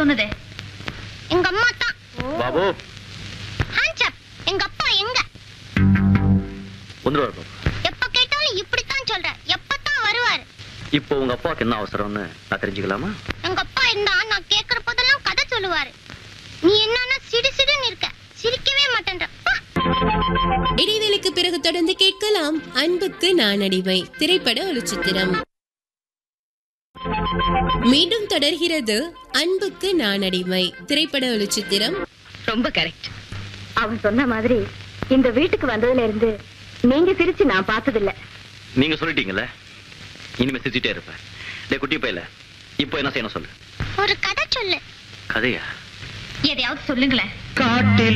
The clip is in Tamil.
சொன்னது எங்க அம்மா தான் பாபு ஹேண்ட்ஸ் அப் எங்க அப்பா எங்க வந்துருவார் பாபு எப்ப கேட்டாலும் இப்படித்தான் சொல்ற எப்பதான் வருவாரு இப்போ உங்க அப்பாவுக்கு என்ன அவசரம்னு நான் தெரிஞ்சுக்கலாமா எங்க அப்பா இருந்தா நான் கேக்குற போதெல்லாம் கதை சொல்லுவாரு நீ என்னன்னா சிடு சிடுன்னு இருக்க சிரிக்கவே மாட்டேன்ற பா. இடைவேளைக்கு பிறகு தொடர்ந்து கேட்கலாம் அன்புக்கு நான் அடிமை திரைப்பட ஒளிச்சித்திரம் மீண்டும் தொடர்கிறது அன்புக்கு நான் அடிமை திரைப்பட ஒளிச்சித்திரம் ரொம்ப கரெக்ட் அவன் சொன்ன மாதிரி இந்த வீட்டுக்கு வந்ததுல இருந்து நீங்க சிரிச்சு நான் பார்த்ததில்ல நீங்க சொல்லிட்டீங்கல்ல இனிமே சிரிச்சுட்டே இருப்பேன் டே குட்டி பையல இப்போ என்ன செய்யணும் சொல்லு ஒரு கதை சொல்லு கதையா எதையாவது சொல்லுங்களேன் காட்டில்